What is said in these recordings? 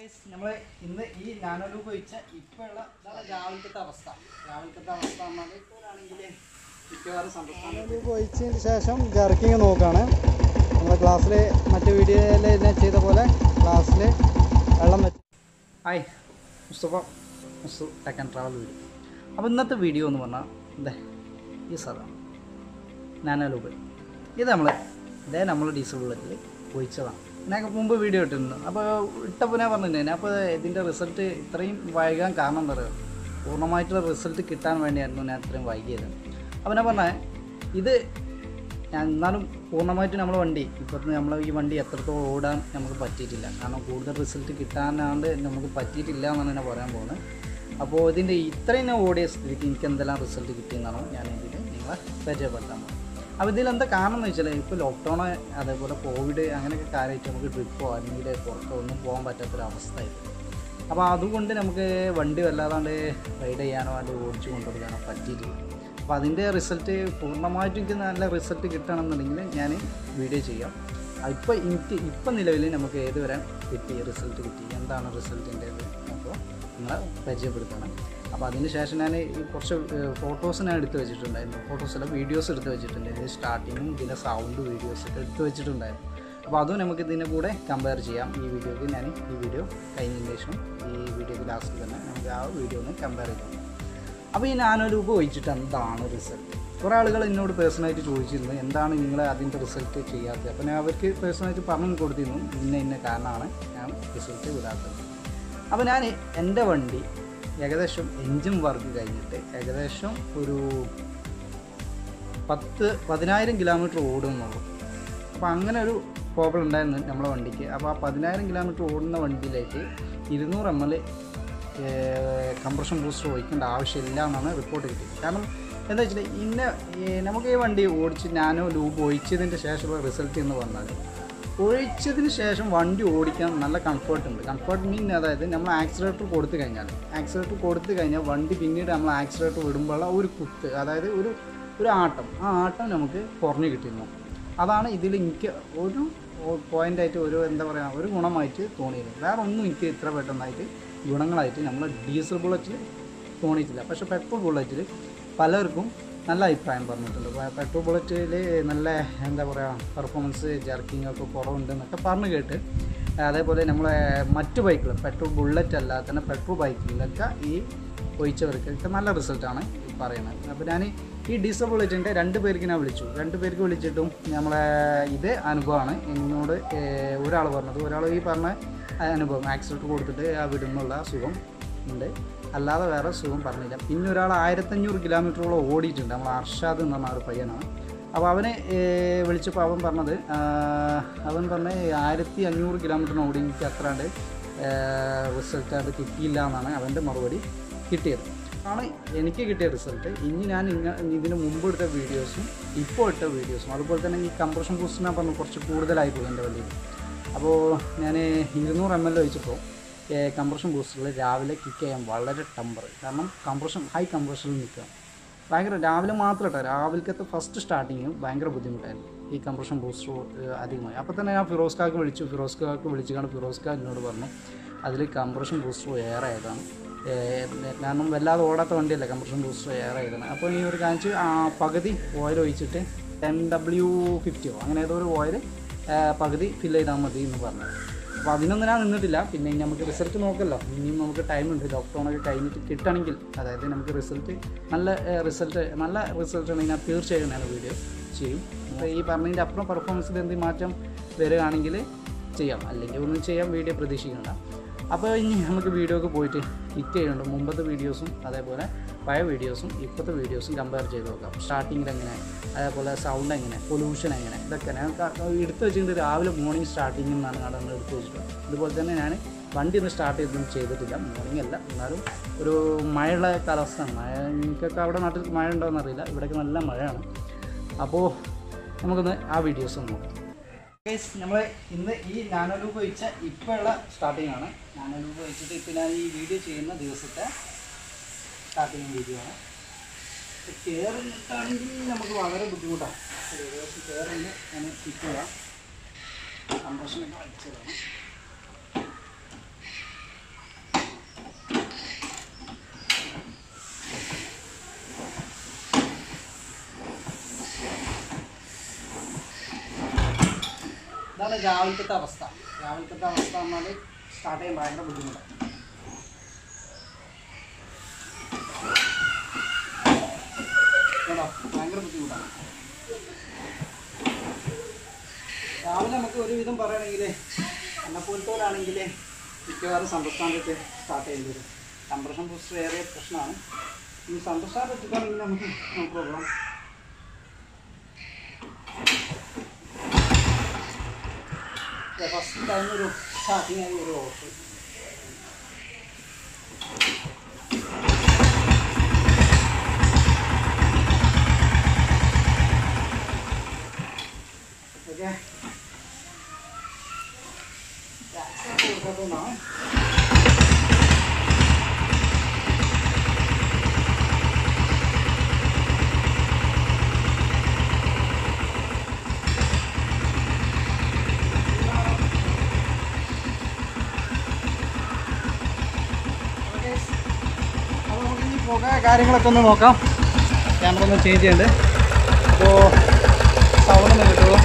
guys നമ്മൾ ഇന്ന് ഈ നാനോലൂപ്പ് വെച്ച ഇപ്പോഴുള്ള ഇതാണ് രാവിലത്തെ അവസ്ഥ രാവിലത്തെ അവസ്ഥ പറഞ്ഞാൽ ഇപ്പോഴാണെങ്കിൽ മിക്കവാറും സംസ്ഥാനം നാനൂറ് ഒഴിച്ചതിന് ശേഷം ജർക്കിങ് നോക്കുകയാണ് നമ്മുടെ ക്ലാസ്സിൽ മറ്റു വീഡിയോയിൽ ഞാൻ ചെയ്ത പോലെ ക്ലാസ്സിൽ വെള്ളം വെച്ച് hi Mustafa Mustu tech and travel video അപ്പോൾ ഇന്നത്തെ വീഡിയോ എന്ന് പറഞ്ഞാൽ എന്താ ഈ സാധാരണ നാനോലൂപ്പ് ഇത് നമ്മൾ ഇതേ നമ്മൾ ഡീസൽ ബുള്ളറ്റിൽ ഒഴിച്ചതാണ് ഞാൻ മുമ്പ് വീഡിയോ ഇട്ടിരുന്നു അപ്പോൾ ഇട്ടപ്പോൾ ഞാൻ പറഞ്ഞിട്ടുണ്ടായിരുന്നു അപ്പോൾ ഇതിൻ്റെ റിസൾട്ട് ഇത്രയും വൈകാൻ കാരണം എന്താ പറയുക പൂർണ്ണമായിട്ടുള്ള റിസൾട്ട് കിട്ടാൻ വേണ്ടിയായിരുന്നു ഞാൻ ഇത്രയും വൈകിയത് അപ്പോൾ ഞാൻ പറഞ്ഞത് ഇത് ഞാൻ എന്നാലും പൂർണ്ണമായിട്ട് നമ്മളെ വണ്ടി ഇപ്പോഴത്തെ നമ്മളെ ഈ വണ്ടി എത്രത്തോളം ഓടാൻ നമുക്ക് പറ്റിയിട്ടില്ല കാരണം കൂടുതൽ റിസൾട്ട് കിട്ടാനാണ്ട് നമുക്ക് പറ്റിയിട്ടില്ല എന്നാണ് ഞാൻ പറയാൻ പോകുന്നത് അപ്പോൾ ഇതിൻ്റെ ഇത്രയും ഞാൻ ഓടിയ സ്ഥിതിക്ക് എനിക്ക് എന്തെല്ലാം റിസൾട്ട് കിട്ടിയെന്നാണ് ഞാൻ ഇതിൽ നിങ്ങളെ പരിചയപ്പെടുത്താൻ പോകുന്നത് അപ്പോൾ ഇതിലെന്താ കാരണം എന്ന് വെച്ചാൽ ഇപ്പോൾ ലോക്ക്ഡൗൺ അതേപോലെ കോവിഡ് അങ്ങനെയൊക്കെ കാര്യമായിട്ട് നമുക്ക് ട്രിപ്പോ അല്ലെങ്കിൽ പുറത്തോ ഒന്നും പോകാൻ പറ്റാത്തൊരവസ്ഥയായിരുന്നു അപ്പോൾ അതുകൊണ്ട് നമുക്ക് വണ്ടി വല്ലാതാണ്ട് റൈഡ് ചെയ്യാനോ അല്ലെങ്കിൽ ഓടിച്ചു കൊണ്ടുപോകാനോ പറ്റിയിട്ടില്ല അപ്പോൾ അതിൻ്റെ റിസൾട്ട് പൂർണ്ണമായിട്ടും എനിക്ക് നല്ല റിസൾട്ട് കിട്ടണമെന്നുണ്ടെങ്കിൽ ഞാൻ വീഡിയോ ചെയ്യാം ഇപ്പോൾ എനിക്ക് ഇപ്പം നിലവിൽ നമുക്ക് ഏത് വരെ കിട്ടി റിസൾട്ട് കിട്ടി എന്താണ് റിസൾട്ടിൻ്റെ അപ്പോൾ നിങ്ങളെ പരിചയപ്പെടുത്തണം അപ്പോൾ അതിന് ശേഷം ഞാൻ ഈ കുറച്ച് ഫോട്ടോസ് ഞാൻ എടുത്ത് വെച്ചിട്ടുണ്ടായിരുന്നു ഫോട്ടോസ് അല്ല വീഡിയോസ് എടുത്ത് വെച്ചിട്ടുണ്ടായിരുന്നു സ്റ്റാർട്ടിങ്ങും ഇതിൻ്റെ സൗണ്ട് വീഡിയോസ് ഒക്കെ എടുത്ത് വെച്ചിട്ടുണ്ടായിരുന്നു അപ്പോൾ അതും നമുക്ക് ഇതിൻ്റെ കൂടെ കമ്പയർ ചെയ്യാം ഈ വീഡിയോക്ക് ഞാൻ ഈ വീഡിയോ കഴിഞ്ഞതിന് ശേഷം ഈ വീഡിയോക്ക് ലാസ്റ്റ് തന്നെ നമുക്ക് ആ വീഡിയോ ഒന്ന് കമ്പയർ ചെയ്യാം അപ്പോൾ ഈ നാനോരൂപ ഒഴിച്ചിട്ട് എന്താണ് റിസൾട്ട് കുറേ ആളുകൾ എന്നോട് പേഴ്സണലായിട്ട് ചോദിച്ചിരുന്നു എന്താണ് നിങ്ങൾ അതിൻ്റെ റിസൾട്ട് ചെയ്യാത്തത് അപ്പോൾ ഞാൻ അവർക്ക് പേഴ്സണലായിട്ട് പറഞ്ഞു കൊടുത്തിരുന്നു ഇന്ന ഇന്ന കാരണമാണ് ഞാൻ റിസൾട്ട് വിടാത്തത് അപ്പോൾ ഞാൻ എൻ്റെ വണ്ടി ഏകദേശം എൻജിൻ വർക്ക് കഴിഞ്ഞിട്ട് ഏകദേശം ഒരു പത്ത് പതിനായിരം കിലോമീറ്റർ ഓടുന്നുള്ളൂ അപ്പോൾ അങ്ങനെ ഒരു പ്രോബ്ലം ഉണ്ടായിരുന്നു നമ്മളെ വണ്ടിക്ക് അപ്പോൾ ആ പതിനായിരം കിലോമീറ്റർ ഓടുന്ന വണ്ടിയിലേക്ക് ഇരുന്നൂറ് എം എൽ കംപ്രഷൻ ബൂസ്റ്റർ ഒഴിക്കേണ്ട ആവശ്യമില്ല എന്നാണ് റിപ്പോർട്ട് കിട്ടിയത് കാരണം എന്താ വെച്ചാൽ ഇന്ന ഈ നമുക്ക് ഈ വണ്ടി ഓടിച്ച് ഞാനോ ലൂബ് ഒഴിച്ചതിൻ്റെ ശേഷമുള്ള റിസൾട്ട് എന്ന് പറഞ്ഞാൽ ഒഴിച്ചതിന് ശേഷം വണ്ടി ഓടിക്കാൻ നല്ല കംഫർട്ട് ഉണ്ട് കംഫർട്ട് മീൻ അതായത് നമ്മൾ ആക്സിലേറ്റർ കൊടുത്തു കഴിഞ്ഞാൽ ആക്സിലേറ്റർ കൊടുത്തു കഴിഞ്ഞാൽ വണ്ടി പിന്നീട് നമ്മൾ ആക്സിലേറ്റർ വിടുമ്പോഴുള്ള ഒരു കുത്ത് അതായത് ഒരു ഒരു ആട്ടം ആ ആട്ടം നമുക്ക് കുറഞ്ഞു കിട്ടുന്നു അതാണ് ഇതിൽ എനിക്ക് ഒരു പോയിൻ്റായിട്ട് ഒരു എന്താ പറയുക ഒരു ഗുണമായിട്ട് തോന്നിയത് വേറെ ഒന്നും എനിക്ക് ഇത്ര പെട്ടെന്നായിട്ട് ഗുണങ്ങളായിട്ട് നമ്മൾ ഡീസൽ ബുള്ളറ്റിൽ തോന്നിയിട്ടില്ല പക്ഷേ പെട്രോൾ ബുള്ളറ്റിൽ പലർക്കും നല്ല അഭിപ്രായം പറഞ്ഞിട്ടുണ്ട് പ- പെട്രോൾ ബുള്ളറ്റിൽ നല്ല എന്താ പറയുക പെർഫോമൻസ് ജർക്കിംഗ് ഒക്കെ കുറവുണ്ടെന്നൊക്കെ പറഞ്ഞു കേട്ട് അതേപോലെ നമ്മളെ മറ്റു ബൈക്കുകൾ പെട്രോൾ ബുള്ളറ്റ് അല്ലാതെ തന്നെ പെട്രോൾ ബൈക്കിലൊക്കെ ഈ ഒഴിച്ചവർക്കൊക്കെ നല്ല റിസൾട്ടാണ് പറയുന്നത് അപ്പോൾ ഞാൻ ഈ ഡീസൽ ബുള്ളറ്റിൻ്റെ രണ്ട് പേർക്ക് ഞാൻ വിളിച്ചു രണ്ട് പേർക്ക് വിളിച്ചിട്ടും നമ്മളെ ഇത് അനുഭവമാണ് എന്നോട് ഒരാൾ പറഞ്ഞത് ഒരാൾ ഈ പറഞ്ഞ അനുഭവം ആക്സിഡൻറ്റ് കൊടുത്തിട്ട് ആ വിടുന്നുള്ള സുഖം ഉണ്ട് അല്ലാതെ വേറെ സുഖം പറഞ്ഞില്ല പിന്നെ ഒരാൾ ആയിരത്തഞ്ഞൂറ് കിലോമീറ്ററോളം ഓടിയിട്ടുണ്ട് നമ്മൾ അർഷാദ് എന്ന് പറഞ്ഞ ഒരു പയ്യനാണ് അപ്പോൾ അവനെ ഏർ, വിളിച്ചപ്പോൾ അവൻ പറഞ്ഞത് ആ, അവൻ പറഞ്ഞ ആയിരത്തി അഞ്ഞൂറ് കിലോമീറ്ററിന് ഓടി എനിക്ക് അത്രാണ്ട് റിസൾട്ട് അത് കിട്ടിയില്ല എന്നാണ് അവൻ്റെ മറുപടി കിട്ടിയത് ആണ് എനിക്ക് കിട്ടിയ റിസൾട്ട് ഇനി ഞാൻ ഇങ്ങ ഇതിന് മുമ്പ് എടുത്ത വീഡിയോസും ഇപ്പോൾ ഇട്ട വീഡിയോസും അതുപോലെ തന്നെ ഈ കംപ്രഷൻ ബൂസ്റ്റ് ഞാൻ പറഞ്ഞു കുറച്ച് കൂടുതലായി പോയി എൻ്റെ വണ്ടിയിൽ അപ്പോൾ ഞാൻ ഇരുന്നൂറ് എം എൽ ഒഴിച്ചപ്പോൾ കംപ്രഷൻ ബൂസ്റ്ററിൽ രാവിലെ കിക്ക് ചെയ്യാൻ വളരെ ടമ്പർ കാരണം കംപ്രഷൻ ഹൈ കംപ്രഷനിൽ നിൽക്കുക ഭയങ്കര രാവിലെ മാത്രം കേട്ടോ രാവിലത്തെ ഫസ്റ്റ് സ്റ്റാർട്ടിങ് ഭയങ്കര ബുദ്ധിമുട്ടായിരുന്നു ഈ കംപ്രഷൻ ബൂസ്റ്റർ അധികമായി അപ്പോൾ തന്നെ ഞാൻ ഫിറോസ് കാക്ക് വിളിച്ചു ഫിറോസ് കാക്ക് വിളിച്ചുകൊണ്ട് ഫിറോസ് കാ എന്നോട് പറഞ്ഞു അതിൽ കംപ്രഷൻ ബൂസ്റ്റർ ഏറെ ആയതാണ് ഏർ കാരണം വല്ലാതെ ഓടാത്ത വണ്ടിയല്ല കംപ്രഷൻ ബൂസ്റ്റർ ഏറെ ആയതാണ് അപ്പോൾ ഈ ഒരു കാണിച്ച് ആ പകുതി ഓയിൽ ഒഴിച്ചിട്ട് ടെൻ ഡബ്ല്യു ഫിഫ്റ്റിയോ അങ്ങനെ ഏതോ ഒരു ഓയിൽ പകുതി ഫില്ല് ചെയ്താൽ മതി എന്ന് പറഞ്ഞു അപ്പോൾ അതിനൊന്നും ഞാൻ നിന്നിട്ടില്ല പിന്നെ ഇനി നമുക്ക് റിസൾട്ട് നോക്കല്ലോ ഇനിയും നമുക്ക് ടൈമുണ്ട് ലോക്ക്ഡൗണൊക്കെ കഴിഞ്ഞിട്ട് കിട്ടണമെങ്കിൽ അതായത് നമുക്ക് റിസൾട്ട് നല്ല റിസൾട്ട് നല്ല റിസൾട്ട് ഉണ്ടെങ്കിൽ ഞാൻ തീർച്ചയായും ഞാൻ വീഡിയോ ചെയ്യും അപ്പോൾ ഈ പറഞ്ഞതിൻ്റെ അപ്പുറം പെർഫോമൻസിൽ എന്തെങ്കിലും മാറ്റം വരികയാണെങ്കിൽ ചെയ്യാം അല്ലെങ്കിൽ ഒന്നും ചെയ്യാൻ വീഡിയോ പ്രതീക്ഷിക്കണ്ട അപ്പോൾ ഇനി നമുക്ക് വീഡിയോക്ക് പോയിട്ട് ഹിറ്റ് ചെയ്യുന്നുണ്ട് മുമ്പത്തെ വീഡിയോസും അതേപോലെ പഴയ വീഡിയോസും ഇപ്പോഴത്തെ വീഡിയോസും കമ്പയർ ചെയ്ത് നോക്കാം സ്റ്റാർട്ടിങ്ങിൽ എങ്ങനെ അതേപോലെ സൗണ്ട് എങ്ങനെ പൊല്യൂഷൻ എങ്ങനെ ഇതൊക്കെ ഞാൻ ക- എടുത്ത് വെച്ചിട്ടുണ്ട് രാവിലെ മോർണിംഗ് സ്റ്റാർട്ടിങ്ങിൽ നിന്നാണ് നടന്ന് എടുത്ത് വെച്ചിട്ടുള്ളത് ഇതുപോലെ തന്നെ ഞാൻ വണ്ടി ഒന്ന് സ്റ്റാർട്ട് ചെയ്തൊന്നും ചെയ്തിട്ടില്ല മോർണിംഗ് അല്ല എന്നാലും ഒരു മഴയുള്ള കാലാവസ്ഥയാണ് മഴ എനിക്കൊക്കെ അവിടെ നാട്ടിൽ മഴ ഉണ്ടോയെന്ന് അറിയില്ല ഇവിടെയൊക്കെ നല്ല മഴയാണ് അപ്പോൾ നമുക്കൊന്ന് ആ വീഡിയോസ് ഒന്ന് നോക്കാം നമ്മൾ ഇന്ന് ഈ നാനോലൂപ്പ് വെച്ച ഇപ്പോഴുള്ള സ്റ്റാർട്ടിംഗ് ആണ് നാനോലൂപ്പ് വെച്ചിട്ട് ഇപ്പോൾ ഞാൻ ഈ വീഡിയോ ചെയ്യുന്ന ദിവസത്തെ സ്റ്റാർട്ടിങ് വീഡിയോ ആണ് കയറിട്ടാണെങ്കിൽ നമുക്ക് വളരെ ബുദ്ധിമുട്ടാണ് ഏകദേശം കയറിന് ഞാൻ ഫിറ്റ് ചെയ്യാം കംപ്രഷനൊക്കെ അടിച്ചതാണ് ഇതാണ് രാവിലത്തെ അവസ്ഥ രാവിലത്തെ അവസ്ഥ എന്നാൽ സ്റ്റാർട്ട് ചെയ്യാൻ ഭയങ്കര ബുദ്ധിമുട്ടാണ് കേട്ടോ ഭയങ്കര ബുദ്ധിമുട്ടാണ് രാവിലെ നമുക്ക് ഒരുവിധം പറയുകയാണെങ്കിൽ എന്നെപ്പോലത്തോലാണെങ്കിൽ മിക്കവാറും സന്തോഷാണ്ടൊക്കെ സ്റ്റാർട്ട് ചെയ്യേണ്ടി വരും കംപ്രഷൻ ബൂസ്റ്റർ ഏറെ പ്രശ്നമാണ് ഈ സന്തോഷാണ്ട് വെച്ചിട്ടാണെങ്കിൽ നമുക്ക് നോ പ്രോബ്ലം ഫസ്റ്റ് ടൈം ഒരു സ്റ്റാർട്ടിങ് ആയി ഒരു ഓഫ് ഓക്കെ കൊടുക്കാത്തതുകൊണ്ടാണ് അപ്പോൾ നമുക്ക് ഈ പുക കാര്യങ്ങളൊക്കെ ഒന്ന് നോക്കാം ക്യാമറ ഒന്ന് ചേഞ്ച് ചെയ്യണ്ട് അപ്പോൾ സൗണ്ട് ഒന്ന് കിട്ടുമോ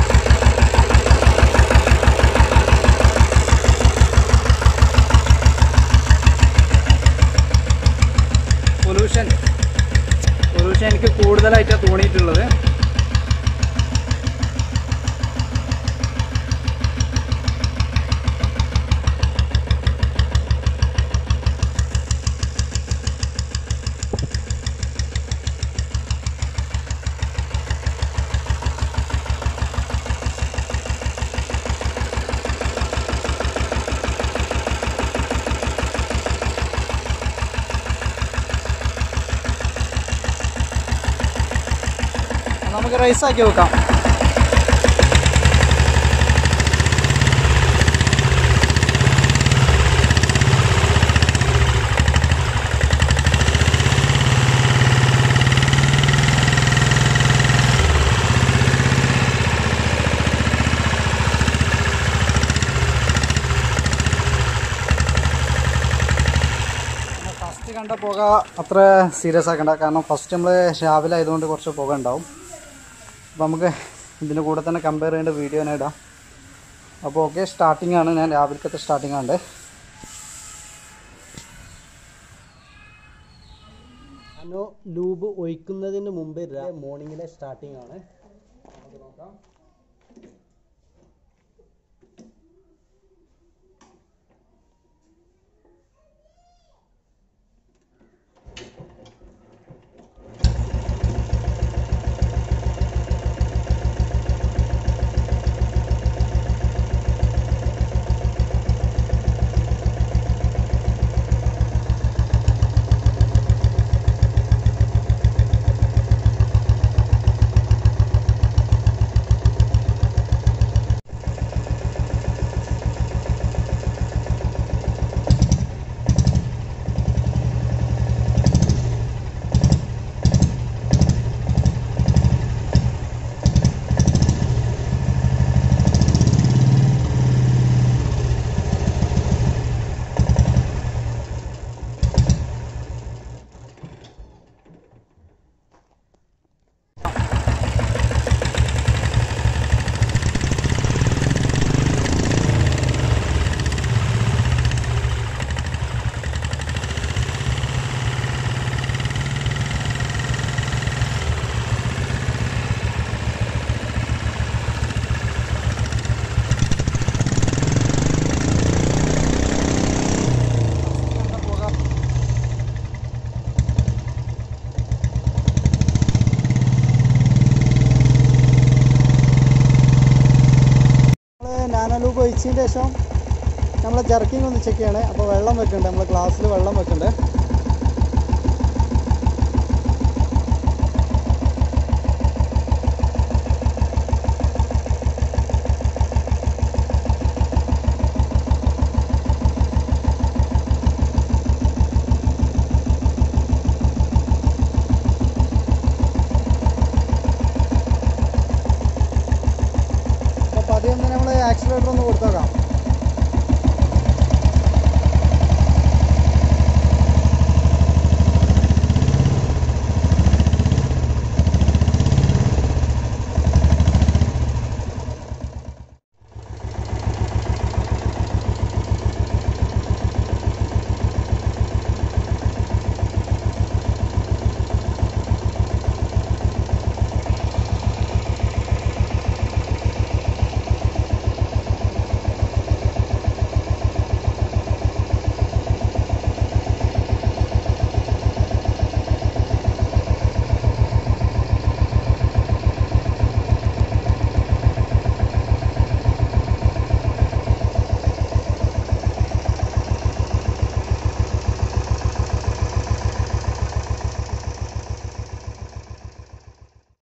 പൊല്യൂഷൻ പൊല്യൂഷൻ എനിക്ക് കൂടുതലായിട്ടാണ് തോന്നിയിട്ടുള്ളത് നമുക്ക് റൈസ് ആക്കി വെക്കാം ഫസ്റ്റ് കണ്ട പുക അത്ര സീരിയസ് ആക്കണ്ട കാരണം ഫസ്റ്റ് നമ്മൾ രാവിലെ ആയതുകൊണ്ട് കുറച്ച് പുക ഉണ്ടാവും അപ്പോൾ നമുക്ക് ഇതിൻ്റെ കൂടെ തന്നെ കമ്പയർ ചെയ്യേണ്ട വീഡിയോ തന്നെ ഇടാം അപ്പോൾ ഓക്കെ സ്റ്റാർട്ടിംഗ് ആണ് ഞാൻ രാവിലത്തെ സ്റ്റാർട്ടിംഗ് ആണ് അനോ ലൂബ് ഒഴിക്കുന്നതിന് മുമ്പ് മോർണിംഗിലെ സ്റ്റാർട്ടിംഗ് ആണ് നമുക്ക് നോക്കാം നമ്മൾ നാനോ ലൂബ് ഒഴിച്ചതിന് ശേഷം നമ്മൾ ജർക്കിംഗ് ഒന്ന് ചെക്ക് ചെയ്യണേ അപ്പോൾ വെള്ളം വെക്കുന്നുണ്ട് നമ്മൾ ഗ്ലാസ്സിൽ വെള്ളം വെക്കുന്നുണ്ട് അപ്പോൾ പതിയെ ഒന്ന് നമ്മൾ ആക്സിലേറ്റർ ഒന്ന് കൊടുത്തേക്കാം